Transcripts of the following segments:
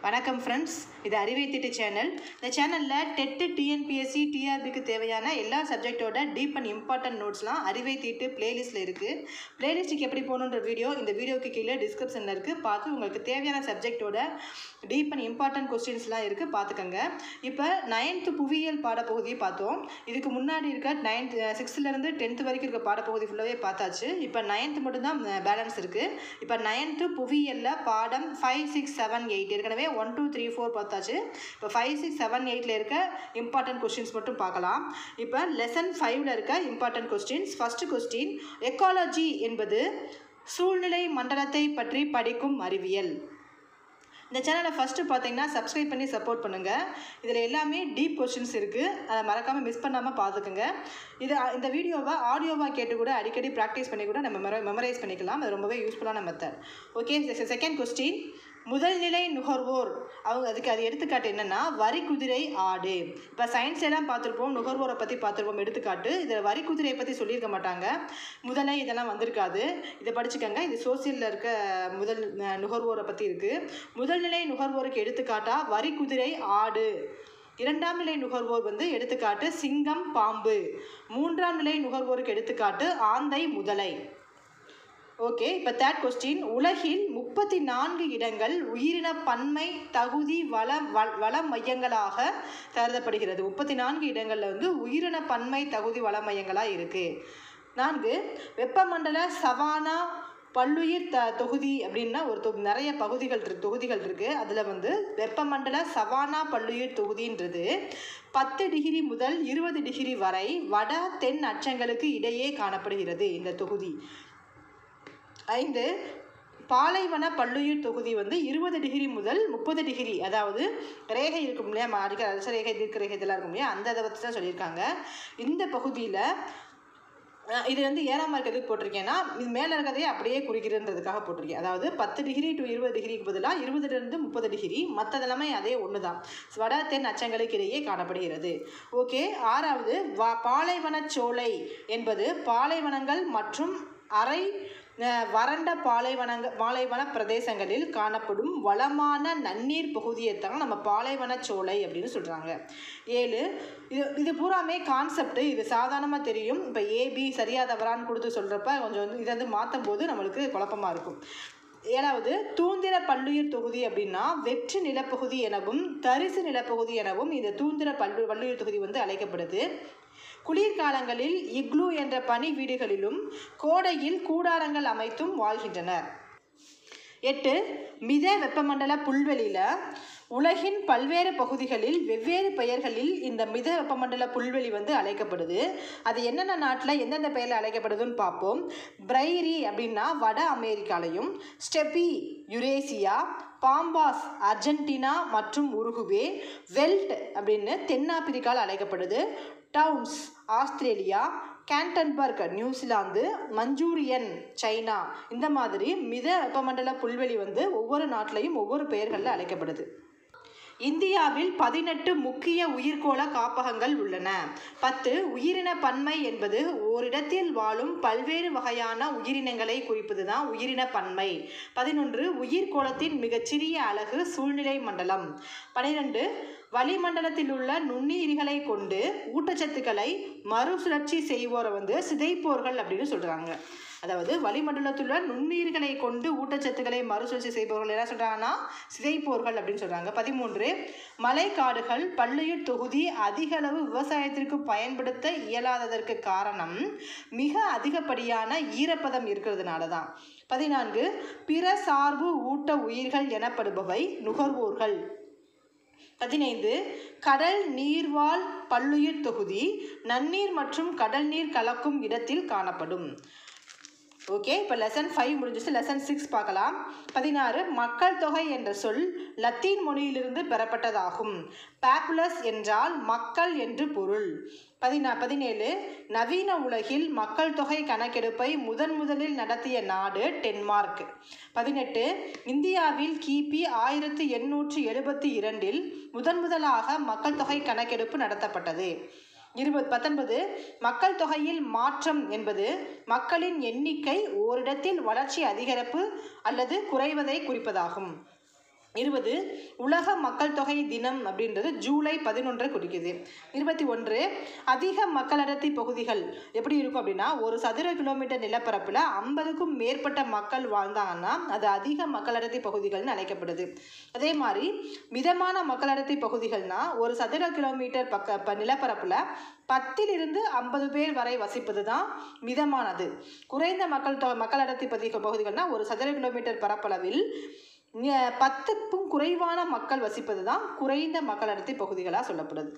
வணக்கம் ஃப்ரெண்ட்ஸ் இது அறிவை திட்டு சேனல் இந்த சேனலில் டெட்டு டிஎன்பிஎஸ்சி டிஆர்பிக்கு தேவையான எல்லா சப்ஜெக்டோட டீப் அண்ட் இம்பார்ட்டன்ட் நோட்ஸ்லாம் அறிவை தீட்டு பிளேலிஸ்ட்டில் இருக்குது பிளேலிஸ்ட்டுக்கு எப்படி போகணுன்ற வீடியோ இந்த வீடியோக்கு கீழே டிஸ்கிரிப்ஷனில் இருக்குது பார்த்து உங்களுக்கு தேவையான சப்ஜெக்டோட டீப் அண்ட் இம்பார்ட்டன்ட் கொஸ்டின்ஸ்லாம் இருக்குது பார்த்துக்கோங்க இப்போ நைன்த்து புவியியல் பாடப்பகுதியை பார்த்தோம் இதுக்கு முன்னாடி இருக்க நைன்த் சிக்ஸ்த்துலேருந்து டென்த்து வரைக்கும் இருக்க பாடப்பகுதி ஃபுல்லாகவே பார்த்தாச்சு இப்போ நைன்த்து மட்டும்தான் பேலன்ஸ் இருக்குது இப்போ நைன்த்து புவியியலில் பாடம் ஃபைவ் சிக்ஸ் செவன் எயிட் ஏற்கனவே ஒன் டூ த்ரீ ஃபோர் பார்த்தாச்சு இப்போ ஃபைவ் சிக்ஸ் செவன் எயிட்டில் இருக்க இம்பார்ட்டன்ட் கொஸ்டின்ஸ் மட்டும் பார்க்கலாம் இப்போ லெசன் ஃபைவ்ல இருக்க important questions first question ecology என்பது சூழ்நிலை மண்டலத்தை பற்றி படிக்கும் அறிவியல் இந்த சேனலை ஃபஸ்ட்டு பார்த்தீங்கன்னா சப்ஸ்கிரைப் பண்ணி சப்போர்ட் பண்ணுங்கள் இதில் எல்லாமே டீப் கொஷின்ஸ் இருக்குது அதை மறக்காமல் மிஸ் பண்ணாமல் பார்த்துக்குங்க இது இந்த வீடியோவை ஆடியோவாக கேட்டு கூட அடிக்கடி ப்ராக்டிஸ் பண்ணி கூட நம்ம மெம மெமரைஸ் பண்ணிக்கலாம் அது ரொம்பவே யூஸ்ஃபுல்லான மெத்தட் ஓகே செகண்ட் கொஸ்டின் முதல்நிலை நுகர்வோர் அவங்க அதுக்கு அது எடுத்துக்காட்டு என்னென்னா வரி குதிரை ஆடு இப்போ சயின்ஸ் எல்லாம் பார்த்துருப்போம் நுகர்வோரை பற்றி பார்த்துருப்போம் எடுத்துக்காட்டு இதில் வரி குதிரையை பற்றி சொல்லியிருக்க மாட்டாங்க முதலை இதெல்லாம் வந்திருக்காது இதை படிச்சுக்கோங்க இது சோசியலில் இருக்க முதல் அஹ், நுகர்வோரை பற்றி இருக்குது முதல்நிலை நுகர்வோருக்கு எடுத்துக்காட்டாக வரி குதிரை ஆடு இரண்டாம் நிலை நுகர்வோர் வந்து எடுத்துக்காட்டு சிங்கம் பாம்பு மூன்றாம் நிலை நுகர்வோருக்கு எடுத்துக்காட்டு ஆந்தை முதலை ஓகே இப்போ தேர்ட் கொஸ்டின் உலகில் முப்பத்தி நான்கு இடங்கள் உயிரின பன்மை தகுதி வள வ- வள மையங்களாக கருதப்படுகிறது முப்பத்தி நான்கு இடங்களில் வந்து உயிரின பன்மை தகுதி வள மையங்களாக இருக்குது நான்கு வெப்பமண்டல சவானா பல்லுயிர் த தொகுதி அப்படின்னா ஒரு தொ நிறைய பகுதிகள் இருக்கு தொகுதிகள் இருக்குது அதில் வந்து வெப்பமண்டல சவானா பல்லுயிர் தொகுதின்றது பத்து டிகிரி முதல் இருபது டிகிரி வரை வட தென் அச்சங்களுக்கு இடையே காணப்படுகிறது இந்த தொகுதி ஐந்து பாலைவன பல்லுயிர் தொகுதி வந்து இருபது டிகிரி முதல் முப்பது டிகிரி அதாவது ரேகை இருக்கும் இல்லையா ம- அடிக்கிற அரச ரேகை தீர்க்க ரேகை இதெல்லாம் இருக்கும் இல்லையா அந்த இதை பற்றி தான் சொல்லியிருக்காங்க இந்த பகுதியில் அஹ் இது வந்து ஏறாமல் இருக்கிறதுக்கு போட்டிருக்கேன்னா இது மேலே இருக்கிறதே அப்படியே குறிக்கிறதுன்றதுக்காக போட்டிருக்கேன் அதாவது பத்து டிகிரி டு இருபது டிகிரிக்கு பதிலாக இருபதுலேருந்து முப்பது டிகிரி மற்றதெல்லாமே அதே ஒன்று தான் வட தென் அச்சங்களுக்கு இடையே காணப்படுகிறது ஓகே ஆறாவது வா பாலைவனச் சோலை என்பது பாலைவனங்கள் மற்றும் அரை அஹ், வறண்ட பாலைவனங்க பாலைவன பிரதேசங்களில் காணப்படும் வளமான நன்னீர் பகுதியைத்தான் நம்ம பாலைவன சோலை அப்படின்னு சொல்கிறாங்க ஏழு இது இது பூராமே கான்செப்ட் இது சாதாரணமாக தெரியும் இப்போ ஏபி சரியா தவறான்னு கொடுத்து சொல்கிறப்ப கொஞ்சம் வந்து இதை வந்து மாற்றும் போது நம்மளுக்கு குழப்பமாக இருக்கும் ஏழாவது தூந்திர பல்லுயிர் தொகுதி அப்படின்னா வெற்று நிலப்பகுதி எனவும் தரிசு நிலப்பகுதி எனவும் இந்த தூந்திர பல்லு பல்லுயிர் தொகுதி வந்து அழைக்கப்படுது குளிர்காலங்களில் இக்லூ என்ற பனி வீடுகளிலும் கோடையில் கூடாரங்கள் அமைத்தும் வாழ்கின்றனர் எட்டு மித வெப்பமண்டல புல்வெளியில் உலகின் பல்வேறு பகுதிகளில் வெவ்வேறு பெயர்களில் இந்த மித வெப்பமண்டல புல்வெளி வந்து அழைக்கப்படுது அது என்னென்ன நாட்டில் எந்தெந்த பெயரில் அழைக்கப்படுதுன்னு பார்ப்போம் பிரைரி அப்படின்னா வட அமெரிக்காலையும் ஸ்டெப்பி யுரேசியா பாம்பாஸ் அர்ஜென்டினா மற்றும் உருகுவே வெல்ட் அப்படின்னு தென்னாப்பிரிக்காவில் அழைக்கப்படுது Downs Australia Canterbury New Zealand Manchurian China இந்த மாதிரி மித வெப்பமண்டல புல்வெளி வந்து ஒவ்வொரு நாட்டிலையும் ஒவ்வொரு பெயர்களில் அழைக்கப்படுது இந்தியாவில் பதினெட்டு முக்கிய உயிர்கோள காப்பகங்கள் உள்ளன பத்து உயிரின பன்மை என்பது ஓரிடத்தில் வாழும் பல்வேறு வகையான உயிரினங்களை குறிப்பது தான் உயிரின பன்மை பதினொன்று உயிர்கோளத்தின் மிகச்சிறிய அலகு சூழ்நிலை மண்டலம் பனிரெண்டு வளிமண்டலத்தில் உள்ள நுண்ணுயிரிகளை கொண்டு ஊட்டச்சத்துக்களை மறுசுழற்சி செய்வோரை வந்து சிதைப்போர்கள் அப்படின்னு சொல்கிறாங்க அதாவது வளிமண்டலத்தில் உள்ள நுண்ணுயிர்களை கொண்டு ஊட்டச்சத்துக்களை மறுசுழற்சி செய்பவர்கள் என்ன சொல்கிறாங்கன்னா சிதைப்போர்கள் அப்படின்னு சொல்கிறாங்க பதிமூன்று மலைக்காடுகள் பல்லுயிர் தொகுதி அதிக அளவு விவசாயத்திற்கு பயன்படுத்த இயலாததற்கு காரணம் மிக அதிகப்படியான ஈரப்பதம் இருக்கிறதுனால தான் பதினான்கு பிற சார்பு ஊட்ட உயிர்கள் எனப்படுபவை நுகர்வோர்கள் பதினைந்து கடல் நீர்வாழ் பல்லுயிர் தொகுதி நன்னீர் மற்றும் கடல் நீர் கலக்கும் இடத்தில் காணப்படும் ஓகே இப்போ லெசன் ஃபைவ் முடிஞ்சிச்சு லெசன் சிக்ஸ் பார்க்கலாம் பதினாறு மக்கள் தொகை என்ற சொல் லத்தீன் மொழியிலிருந்து பெறப்பட்டதாகும் பாப்புலஸ் என்றால் மக்கள் என்று பொருள் பதினா பதினேழு நவீன உலகில் மக்கள் தொகை கணக்கெடுப்பை முதன் முதலில் நடத்திய நாடு டென்மார்க் பதினெட்டு இந்தியாவில் கிபி ஆயிரத்தி எண்ணூற்றி எழுபத்தி இரண்டில் முதன் முதலாக மக்கள் தொகை கணக்கெடுப்பு நடத்தப்பட்டது இருபது பத்தொன்பது மக்கள் தொகையில் மாற்றம் என்பது மக்களின் எண்ணிக்கை ஓரிடத்தில் வளர்ச்சி அதிகரிப்பு அல்லது குறைவதை குறிப்பதாகும் இருபது உலக மக்கள் தொகை தினம் அப்படின்றது ஜூலை பதினொன்றை குறிக்குது இருபத்தி ஒன்று அதிக மக்கள் அடர்த்தி பகுதிகள் எப்படி இருக்கும் அப்படின்னா ஒரு சதுர கிலோமீட்டர் நிலப்பரப்பில் ஐம்பதுக்கும் மேற்பட்ட மக்கள் வாழ்ந்தாங்கன்னா அது அதிக மக்கள் அடர்த்தி பகுதிகள்னு அழைக்கப்படுது அதே மாதிரி மிதமான மக்கள் அடர்த்தி பகுதிகள்னா ஒரு சதுர கிலோமீட்டர் பக்க ப நிலப்பரப்பில் பத்திலிருந்து ஐம்பது பேர் வரை வசிப்பது தான் மிதமானது குறைந்த மக்கள் தொகை மக்கள் அடர்த்தி பகுதி பகுதிகள்னா ஒரு சதுர கிலோமீட்டர் பரப்பளவில் இங்க பத்துக்கும் குறைவான மக்கள் வசிப்பது தான் குறைந்த மக்கள் அடர்த்தி பகுதிகளாக சொல்லப்படுது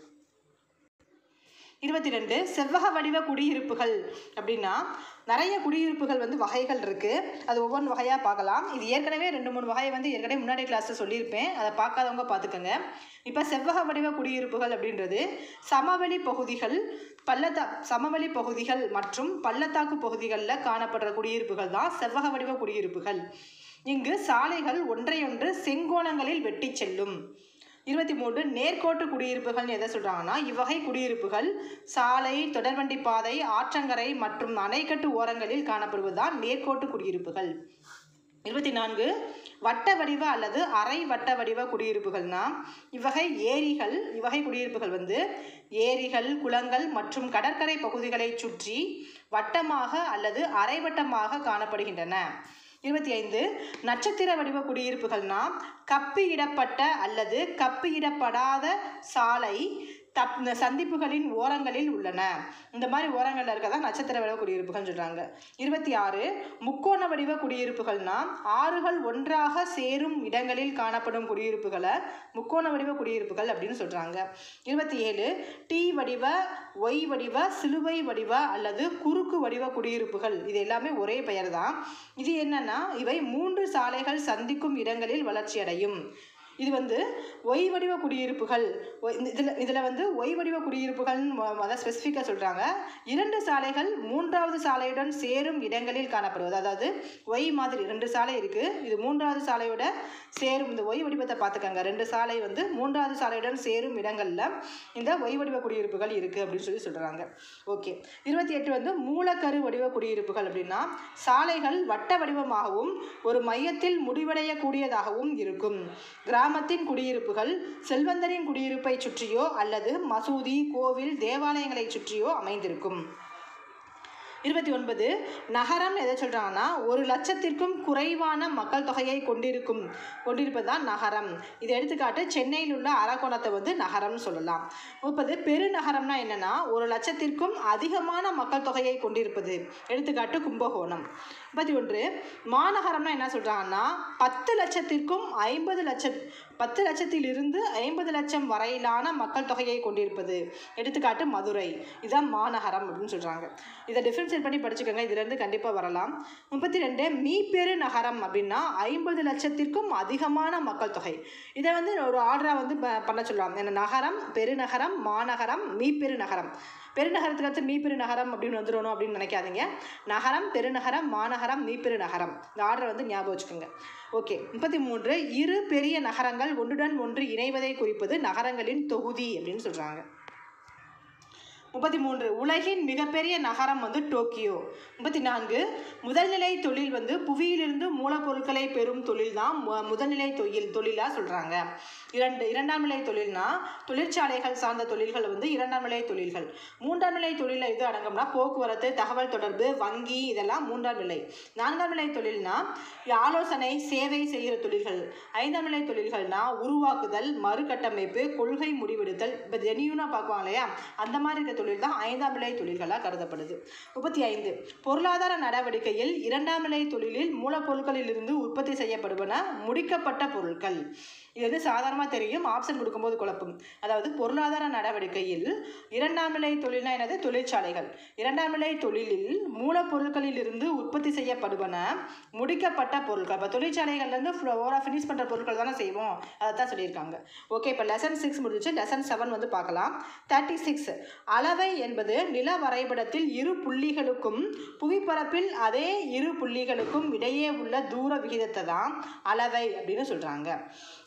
இருபத்தி ரெண்டு செவ்வக வடிவ குடியிருப்புகள் அப்படின்னா நிறைய குடியிருப்புகள் வந்து வகைகள் இருக்குது அது ஒவ்வொரு வகையாக பார்க்கலாம் இது ஏற்கனவே ரெண்டு மூணு வகையை வந்து ஏற்கனவே முன்னாடி கிளாஸில் சொல்லியிருப்பேன் அதை பார்க்காதவங்க பார்த்துக்கோங்க இப்போ செவ்வக வடிவ குடியிருப்புகள் அப்படின்றது சமவெளி பகுதிகள் பள்ளத்தா சமவெளி பகுதிகள் மற்றும் பள்ளத்தாக்கு பகுதிகளில் காணப்படுற குடியிருப்புகள் தான் செவ்வக வடிவ குடியிருப்புகள் இங்கு சாலைகள் ஒன்றையொன்று செங்கோணங்களில் வெட்டி செல்லும் இருபத்தி மூன்று நேர்கோட்டு குடியிருப்புகள்னு எதை சொல்கிறாங்கன்னா இவ்வகை குடியிருப்புகள் சாலை தொடர்வண்டி பாதை ஆற்றங்கரை மற்றும் அணைக்கட்டு ஓரங்களில் காணப்படுவதுதான் நேர்கோட்டு குடியிருப்புகள் இருபத்தி நான்கு வட்ட வடிவ அல்லது அரை வட்ட வடிவ குடியிருப்புகள்னா இவ்வகை ஏரிகள் இவ்வகை குடியிருப்புகள் வந்து ஏரிகள் குளங்கள் மற்றும் கடற்கரை பகுதிகளை சுற்றி வட்டமாக அல்லது அரைவட்டமாக காணப்படுகின்றன இருபத்தி ஐந்து நட்சத்திர வடிவ குடியிருப்புகள்னா கப்பியிடப்பட்ட அல்லது கப்பியிடப்படாத சாலை தப் இந்த சந்திப்புகளின் ஓரங்களில் உள்ளன இந்த மாதிரி ஓரங்களில் இருக்கதா நட்சத்திர வடிவ குடியிருப்புகள் சொல்கிறாங்க இருபத்தி ஆறு முக்கோண வடிவ குடியிருப்புகள்னா ஆறுகள் ஒன்றாக சேரும் இடங்களில் காணப்படும் குடியிருப்புகளை முக்கோண வடிவ குடியிருப்புகள் அப்படின்னு சொல்கிறாங்க இருபத்தி ஏழு டி வடிவ ஒய் வடிவ சிலுவை வடிவ அல்லது குறுக்கு வடிவ குடியிருப்புகள் இது எல்லாமே ஒரே பெயர் தான் இது என்னன்னா இவை மூன்று சாலைகள் சந்திக்கும் இடங்களில் வளர்ச்சியடையும் இது வந்து ஒய் வடிவ குடியிருப்புகள் இதில் இதில் வந்து ஒய் வடிவ குடியிருப்புகள்னு மொ- மொதல் ஸ்பெசிஃபிக்காக சொல்கிறாங்க இரண்டு சாலைகள் மூன்றாவது சாலையுடன் சேரும் இடங்களில் காணப்படுவது அதாவது ஒய் மாதிரி ரெண்டு சாலை இருக்குது இது மூன்றாவது சாலையோட சேரும் இந்த ஒய் வடிவத்தை பார்த்துக்கங்க ரெண்டு சாலை வந்து மூன்றாவது சாலையுடன் சேரும் இடங்களில் இந்த ஒய் வடிவ குடியிருப்புகள் இருக்குது அப்படின்னு சொல்லி சொல்கிறாங்க ஓகே இருபத்தி எட்டு வந்து மூலக்கரு வடிவ குடியிருப்புகள் அப்படின்னா சாலைகள் வட்ட வடிவமாகவும் ஒரு மையத்தில் முடிவடையக்கூடியதாகவும் இருக்கும் கிராமத்தின் குடியிருப்புகள் செல்வந்தரின் குடியிருப்பை சுற்றியோ அல்லது மசூதி கோவில் தேவாலயங்களை சுற்றியோ அமைந்திருக்கும் இருபத்தி ஒன்பது நகரம் எதை சொல்கிறாங்கன்னா ஒரு லட்சத்திற்கும் குறைவான மக்கள் தொகையை கொண்டிருக்கும் கொண்டிருப்பது தான் நகரம் இது எடுத்துக்காட்டு சென்னையில் உள்ள அரக்கோணத்தை வந்து நகரம்னு சொல்லலாம் முப்பது பெருநகரம்னா என்னன்னா ஒரு லட்சத்திற்கும் அதிகமான மக்கள் தொகையை கொண்டிருப்பது எடுத்துக்காட்டு கும்பகோணம் முப்பத்தி ஒன்று மாநகரம்னா என்ன சொல்கிறாங்கன்னா பத்து லட்சத்திற்கும் ஐம்பது லட்சம் பத்து லட்சத்திலிருந்து ஐம்பது லட்சம் வரையிலான மக்கள் தொகையை கொண்டிருப்பது எடுத்துக்காட்டு மதுரை இதுதான் மாநகரம் அப்படின்னு சொல்கிறாங்க இதை டிஃப்ரென்ஷியேட் பண்ணி படிச்சுக்கோங்க இதுலேருந்து கண்டிப்பாக வரலாம் முப்பத்தி ரெண்டு மீப்பெரு நகரம் அப்படின்னா ஐம்பது லட்சத்திற்கும் அதிகமான மக்கள் தொகை இதை வந்து ஒரு ஆர்டராக வந்து ப- பண்ண சொல்லலாம் என்ன நகரம் பெருநகரம் மாநகரம் மீப்பெரு நகரம் பெருநகரத்துக்கு அடுத்து மீப்பெரு நகரம் அப்படின்னு வந்துடணும் அப்படின்னு நினைக்காதீங்க நகரம் பெருநகரம் மாநகரம் மீப்பெரு நகரம் இந்த ஆர்டரை வந்து ஞாபகம் வச்சுக்கோங்க ஓகே முப்பத்தி மூன்று இரு பெரிய நகரங்கள் ஒன்றுடன் ஒன்று இணைவதை குறிப்பது நகரங்களின் தொகுதி அப்படின்னு சொல்கிறாங்க முப்பத்தி மூன்று உலகின் மிகப்பெரிய நகரம் வந்து டோக்கியோ முப்பத்தி நான்கு முதல்நிலை தொழில் வந்து புவியிலிருந்து மூலப்பொருட்களை பெறும் தொழில் தான் மு- முதல்நிலை தொழில் தொழிலாக சொல்கிறாங்க இரண்டு இரண்டாம் நிலை தொழில்னா தொழிற்சாலைகள் சார்ந்த தொழில்கள் வந்து இரண்டாம் நிலை தொழில்கள் மூன்றாம் நிலை தொழிலில் இது அடங்கும்னா போக்குவரத்து தகவல் தொடர்பு வங்கி இதெல்லாம் மூன்றாம் நிலை நான்காம் நிலை தொழில்னா ஆலோசனை சேவை செய்கிற தொழில்கள் ஐந்தாம் நிலை தொழில்கள்னா உருவாக்குதல் மறுகட்டமைப்பு கொள்கை முடிவெடுத்தல் இப்போ ஜெனியூனாக பார்க்குவாங்க இல்லையா அந்த மாதிரி இருக்க தொழில் தான் ஐந்தாம் நிலை தொழில்களாக கருதப்படுது முப்பத்தி ஐந்து பொருளாதார நடவடிக்கையில் இரண்டாம் நிலை தொழிலில் மூலப்பொருட்களிலிருந்து உற்பத்தி செய்யப்படுவன முடிக்கப்பட்ட பொருட்கள் இது வந்து சாதாரணமாக தெரியும் ஆப்ஷன் கொடுக்கும்போது குழப்பம் அதாவது பொருளாதார நடவடிக்கையில் இரண்டாம் நிலை தொழில்னா என்னது தொழிற்சாலைகள் இரண்டாம் நிலை தொழிலில் மூலப்பொருட்களில் இருந்து உற்பத்தி செய்யப்படுவன முடிக்கப்பட்ட பொருட்கள் இப்போ தொழிற்சாலைகள்லேருந்து ஓவராக ஃபினிஷ் பண்ணுற பொருட்கள் தானே செய்வோம் அதை தான் சொல்லியிருக்காங்க ஓகே இப்போ லெசன் சிக்ஸ் முடிஞ்சிச்சு லெசன் செவன் வந்து பார்க்கலாம் தேர்ட்டி சிக்ஸ் அளவை என்பது நில வரைபடத்தில் இரு புள்ளிகளுக்கும் புவிப்பரப்பில் அதே இரு புள்ளிகளுக்கும் இடையே உள்ள தூர விகிதத்தை தான் அளவை அப்படின்னு சொல்கிறாங்க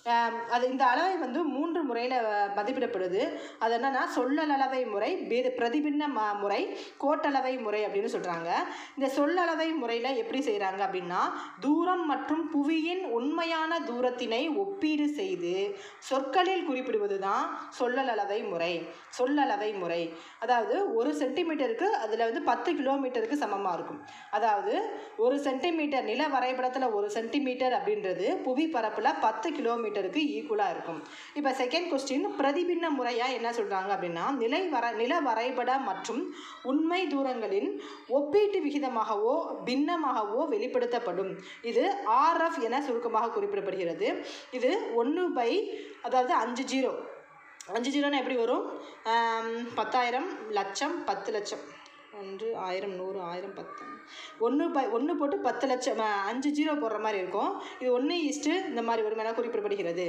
ஆம், அது இந்த அளவை வந்து மூன்று முறையில் மதிப்பிடப்படுது அது என்னன்னா சொல்லளவை முறை பே- பிரதிபின்ன ம முறை கோட்டளவை முறை அப்படின்னு சொல்கிறாங்க இந்த சொல்லளவை முறையில் எப்படி செய்கிறாங்க அப்படின்னா தூரம் மற்றும் புவியின் உண்மையான தூரத்தினை ஒப்பீடு செய்து சொற்களில் குறிப்பிடுவது தான் சொல்லளவை முறை சொல்லளவை முறை அதாவது ஒரு சென்டிமீட்டருக்கு அதில் வந்து பத்து கிலோமீட்டருக்கு சமமாக இருக்கும் அதாவது ஒரு சென்டிமீட்டர் நில வரைபடத்தில் ஒரு சென்டிமீட்டர் அப்படின்றது புவி பரப்பில் பத்து கிலோமீட்டருக்கு ஈக்குவலாக இருக்கும் இப்போ செகண்ட் கொஸ்டின் பிரதிபின்ன முறையாக என்ன சொல்கிறாங்க அப்படின்னா நிலை வர நில வரைபட மற்றும் உண்மை தூரங்களின் ஒப்பீட்டு விகிதமாகவோ பின்னமாகவோ வெளிப்படுத்தப்படும் இது ஆர்எஃப் என சுருக்கமாக குறிப்பிடப்படுகிறது இது ஒன்று பை அதாவது அஞ்சு ஜீரோ அஞ்சு ஜீரோனா எப்படி வரும் ஆம், பத்தாயிரம் லட்சம் பத்து லட்சம் ஒன்று ஆயிரம் நூறு ஆயிரம் பத்து ஒன்று பை ஒன்று போட்டு பத்து லட்சம் ஆ, அஞ்சு ஜீரோ போடுற மாதிரி இருக்கும் இது ஒன்று ஈஸ்ட்டு இந்த மாதிரி வரும் என குறிப்பிடப்படுகிறது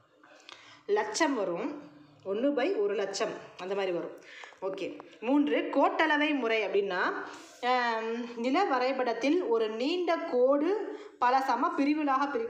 லட்சம் வரும் ஒன்று பை ஒரு லட்சம் அந்த மாதிரி வரும் ஓகே மூன்று கோட்டளவை முறை அப்படின்னா ஆம், நில வரைபடத்தில் ஒரு நீண்ட கோடு பல சம பிரிவுகளாக பிரி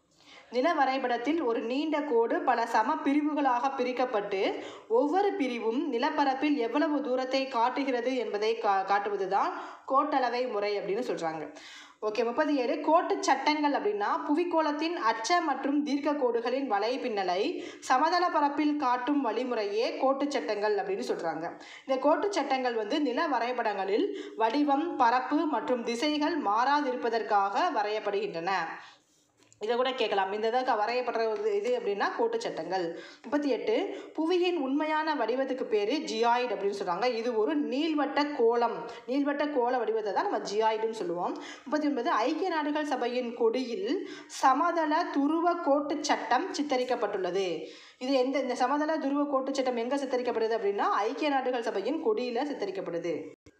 நில வரைபடத்தில் ஒரு நீண்ட கோடு பல சம பிரிவுகளாக பிரிக்கப்பட்டு ஒவ்வொரு பிரிவும் நிலப்பரப்பில் எவ்வளவு தூரத்தை காட்டுகிறது என்பதை கா காட்டுவது தான் கோட்டளவை முறை அப்படின்னு சொல்கிறாங்க ஓகே முப்பது ஏழு கோட்டு சட்டங்கள் அப்படின்னா புவிக்கோளத்தின் அச்ச மற்றும் தீர்க்க கோடுகளின் வலைப்பின்னலை சமதள பரப்பில் காட்டும் வழிமுறையே கோட்டு சட்டங்கள் அப்படின்னு சொல்கிறாங்க இந்த கோட்டு சட்டங்கள் வந்து நில வரைபடங்களில் வடிவம் பரப்பு மற்றும் திசைகள் மாறாதிருப்பதற்காக வரையப்படுகின்றன இதை கூட கேட்கலாம் இந்த இதாக வரையப்படுற ஒரு இது அப்படின்னா கோட்டு சட்டங்கள் முப்பத்தி எட்டு புவியின் உண்மையான வடிவத்துக்கு பேர் ஜியாய்டு அப்படின்னு சொல்கிறாங்க இது ஒரு நீள்வட்ட கோளம் நீள்வட்ட கோள வடிவத்தை தான் நம்ம ஜியாய்டுன்னு சொல்லுவோம் முப்பத்தி ஒன்பது ஐக்கிய நாடுகள் சபையின் கொடியில் சமதள துருவ கோட்டு சட்டம் சித்தரிக்கப்பட்டுள்ளது இது எந்த இந்த சமதள துருவ கோட்டு சட்டம் எங்கே சித்தரிக்கப்படுது அப்படின்னா ஐக்கிய நாடுகள் சபையின் கொடியில் சித்தரிக்கப்படுது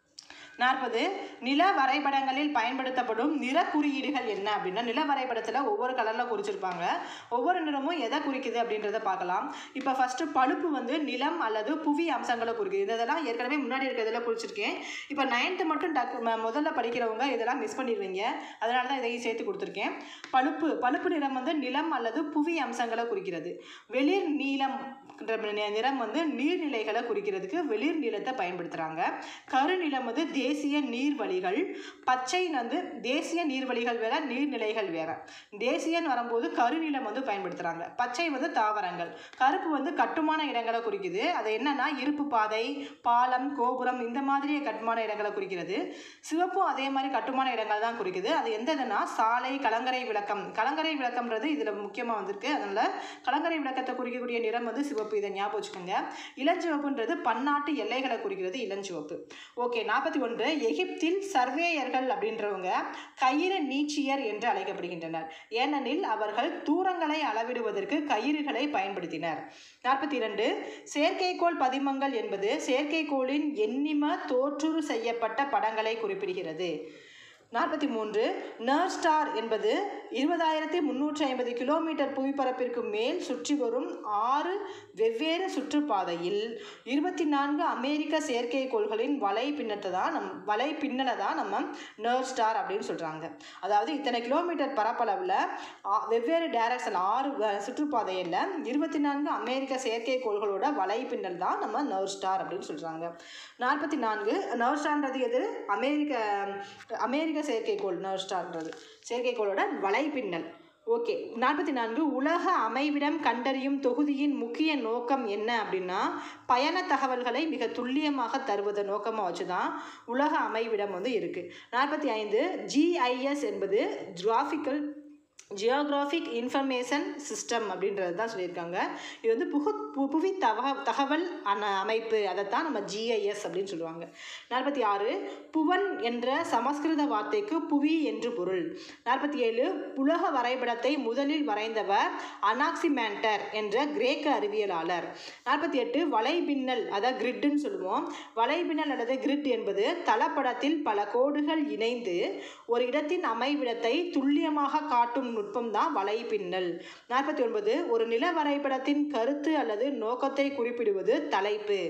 நாற்பது நில வரைபடங்களில் பயன்படுத்தப்படும் நிற குறியீடுகள் என்ன அப்படின்னா நில வரைபடத்தில் ஒவ்வொரு கலரில் குறிச்சிருப்பாங்க ஒவ்வொரு நிறமும் எதை குறிக்குது அப்படின்றத பார்க்கலாம் இப்போ ஃபஸ்ட்டு பழுப்பு வந்து நிலம் அல்லது புவி அம்சங்களை குறிக்குது இந்த இதெல்லாம் ஏற்கனவே முன்னாடி இருக்கிறதுல குறிச்சிருக்கேன் இப்போ நைன்த்து மட்டும் டக்கு ம- முதல்ல படிக்கிறவங்க இதெல்லாம் மிஸ் பண்ணிடுவீங்க அதனால தான் இதையும் சேர்த்து கொடுத்துருக்கேன் பழுப்பு பழுப்பு நிறம் வந்து நிலம் அல்லது புவி அம்சங்களை குறிக்கிறது வெளிர் நீலம் என்ற நி- நிறம் வந்து நீர்நிலைகளை குறிக்கிறதுக்கு வெளிர் நீளத்தை பயன்படுத்துகிறாங்க கருநிலம் வந்து தேசிய நீர்வழிகள் பச்சை வந்து தேசிய நீர்வழிகள் வேற நீர்நிலைகள் வேற தேசியன்னு வரும்போது கருநிலம் வந்து பயன்படுத்துகிறாங்க பச்சை வந்து தாவரங்கள் கருப்பு வந்து கட்டுமான இடங்களை குறிக்குது அது என்னன்னா இருப்பு பாதை பாலம் கோபுரம் இந்த மாதிரி கட்டுமான இடங்களை குறிக்கிறது சிவப்பும் அதே மாதிரி கட்டுமான இடங்கள் தான் குறிக்குது அது எந்த இதுனா சாலை கலங்கரை விளக்கம் கலங்கரை விளக்கம்ன்றது இதில் முக்கியமாக வந்திருக்கு அதனால கலங்கரை விளக்கத்தை குறிக்கக்கூடிய நிறம் வந்து சிவப்பு இதை ஞாபகம் வச்சுக்கோங்க இளஞ்சிவப்புன்றது பன்னாட்டு எல்லைகளை குறிக்கிறது இளஞ்சிவப்பு ஓகே நாற்பத்தி ஒன்று எகிப்தில் சர்வேயர்கள் அப்படின்றவங்க கயிறு நீட்சியர் என்று அழைக்கப்படுகின்றனர் ஏனெனில் அவர்கள் தூரங்களை அளவிடுவதற்கு கயிறுகளை பயன்படுத்தினர் நாற்பத்தி இரண்டு செயற்கைக்கோள் பதிமங்கள் என்பது செயற்கைக்கோளின் எண்ணிம தோற்றுரு செய்யப்பட்ட படங்களை குறிப்பிடுகிறது நாற்பத்தி மூன்று நர்வ் ஸ்டார் என்பது இருபதாயிரத்தி முந்நூற்றி ஐம்பது கிலோமீட்டர் புவிப்பரப்பிற்கு மேல் சுற்றி வரும் ஆறு வெவ்வேறு சுற்றுப்பாதையில் இருபத்தி நான்கு அமெரிக்க செயற்கைக்கோள்களின் வலை பின்னத்தை தான் நம் வலை பின்னலை தான் நம்ம நர்வ் ஸ்டார் அப்படின்னு சொல்கிறாங்க அதாவது இத்தனை கிலோமீட்டர் பரப்பளவில் ஆ- வெவ்வேறு டைரக்ஷன் ஆறு வ- சுற்றுப்பாதையில் இருபத்தி நான்கு அமெரிக்க செயற்கைக்கோள்களோட வலை பின்னல் தான் நம்ம நர்வ் ஸ்டார் அப்படின்னு சொல்கிறாங்க நாற்பத்தி நான்கு நர்வ் ஸ்டார்ன்றது எது அமெரிக்க அமெரிக்க செயற்கைக்கோள் நர்வ் ஸ்டார்ன்றது செயற்கைக்கோளோட வலைப்பின்னல் ஓகே நாற்பத்தி நான்கு உலக அமைவிடம் கண்டறியும் தொகுதியின் முக்கிய நோக்கம் என்ன அப்படின்னா பயண தகவல்களை மிக துல்லியமாக தருவதை நோக்கமாக வச்சு தான் உலக அமைவிடம் வந்து இருக்குது நாற்பத்தி ஐந்து ஜிஐஎஸ் என்பது ஜிராஃபிக்கல் ஜியோகிராஃபிக் இன்ஃபர்மேஷன் சிஸ்டம் அப்படின்றது தான் சொல்லியிருக்காங்க இது வந்து புகு பு- புவி தக தகவல் அன அமைப்பு அதைத்தான் நம்ம ஜிஐஎஸ் அப்படின்னு சொல்லுவாங்க நாற்பத்தி ஆறு புவன் என்ற சமஸ்கிருத வார்த்தைக்கு புவி என்று பொருள் நாற்பத்தி ஏழு உலக வரைபடத்தை முதலில் வரைந்தவர் அனாக்சிமேண்டர் என்ற கிரேக்க அறிவியலாளர் நாற்பத்தி எட்டு வலைபின்னல் அதாவது கிரிட்டுன்னு சொல்லுவோம் வலைபின்னல் அல்லது கிரிட் என்பது தளப்படத்தில் பல கோடுகள் இணைந்து ஒரு இடத்தின் அமைவிடத்தை துல்லியமாக காட்டும் நுட்பம் தான் வலைப்பின்னல் நாற்பத்தி ஒன்பது ஒரு நில வரைபடத்தின் கருத்து அல்லது நோக்கத்தை குறிப்பிடுவது தலைப்பு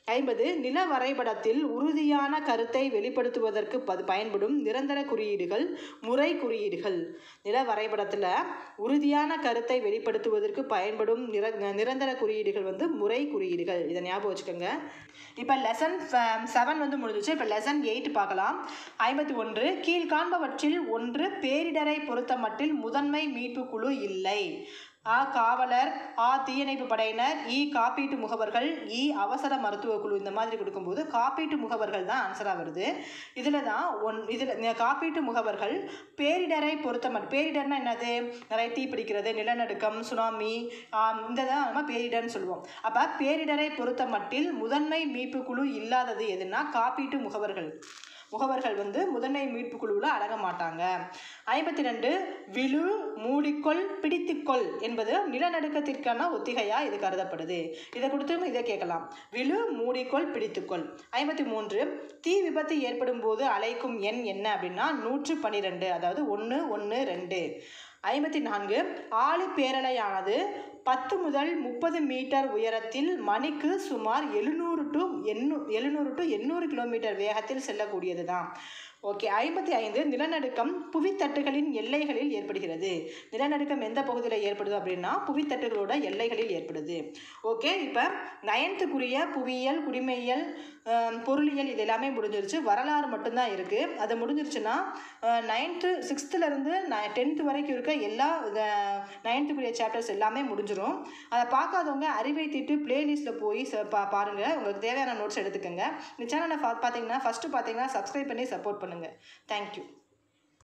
ஐம்பது நில வரைபடத்தில் உறுதியான கருத்தை வெளிப்படுத்துவதற்கு பது பயன்படும் நிரந்தர குறியீடுகள் முறை குறியீடுகள் நில வரைபடத்தில் உறுதியான கருத்தை வெளிப்படுத்துவதற்கு பயன்படும் நிர நிரந்தர குறியீடுகள் வந்து முறை குறியீடுகள் இதை ஞாபகம் வச்சுக்கோங்க இப்போ லெசன் செவன் வந்து முடிஞ்சிச்சு இப்போ லெசன் எயிட் பார்க்கலாம் ஐம்பத்தி ஒன்று கீழ்காண்பவற்றில் ஒன்று பேரிடரை பொறுத்த மட்டில் முதன்மை மீட்பு குழு இல்லை அ காவலர் ஆ தீயணைப்பு படையினர் இ காப்பீட்டு முகவர்கள் இ அவசர மருத்துவ குழு இந்த மாதிரி கொடுக்கும்போது காப்பீட்டு முகவர்கள் தான் ஆன்சராக வருது இதில் தான் ஒன் இதில் காப்பீட்டு முகவர்கள் பேரிடரை பொறுத்த மட்டும் பேரிடர்னா என்னது நிறைய தீ பிடிக்கிறது நிலநடுக்கம் சுனாமி ஆம், இந்த தான் நம்ம பேரிடர்னு சொல்லுவோம் அப்போ பேரிடரை பொறுத்த மட்டில் முதன்மை மீட்பு குழு இல்லாதது எதுனா காப்பீட்டு முகவர்கள் முகவர்கள் வந்து முதன்மை மீட்பு குழுவில் அடங்க மாட்டாங்க ஐம்பத்தி ரெண்டு விழு மூடிக்கொள் பிடித்துக்கொள் என்பது நிலநடுக்கத்திற்கான ஒத்திகையாக இது கருதப்படுது இதை கொடுத்து இதை கேட்கலாம் விழு மூடிக்கொள் பிடித்துக்கொள் ஐம்பத்தி மூன்று தீ விபத்து ஏற்படும் போது அழைக்கும் எண் என்ன அப்படின்னா நூற்று பன்னிரெண்டு அதாவது ஒன்று ஒன்று ரெண்டு ஐம்பத்தி நான்கு ஆழி பேரலையானது பத்து முதல் முப்பது மீட்டர் உயரத்தில் மணிக்கு சுமார் எழுநூறு டு எண்ணூ எழுநூறு டு எண்ணூறு கிலோமீட்டர் வேகத்தில் செல்லக்கூடியது தான் ஓகே ஐம்பத்தி ஐந்து நிலநடுக்கம் புவித்தட்டுகளின் எல்லைகளில் ஏற்படுகிறது நிலநடுக்கம் எந்த பகுதியில் ஏற்படுது அப்படின்னா புவித்தட்டுகளோட எல்லைகளில் ஏற்படுது ஓகே இப்போ நயன்த்துக்குரிய புவியியல் குடிமையியல் ஆம், பொருளியல் இது எல்லாமே முடிஞ்சிருச்சு வரலாறு மட்டும்தான் இருக்குது அது முடிஞ்சிருச்சுன்னா நைன்த்து சிக்ஸ்த்துலேருந்து டென்த்து வரைக்கும் இருக்க எல்லா நைன்த்துக்குரிய சாப்டர்ஸ் எல்லாமே முடிஞ்சிரும் அதை பார்க்காதவங்க அறிவை திட்டு பிளேலிஸ்ட்டில் போய் ச பா பாருங்கள் உங்களுக்கு தேவையான நோட்ஸ் எடுத்துக்கோங்க இந்த சேனலை பார்த்தீங்கன்னா ஃபஸ்ட்டு பார்த்தீங்கன்னா சப்ஸ்கிரைப் பண்ணி சப்போர்ட் பண்ணுங்கள் தேங்க்யூ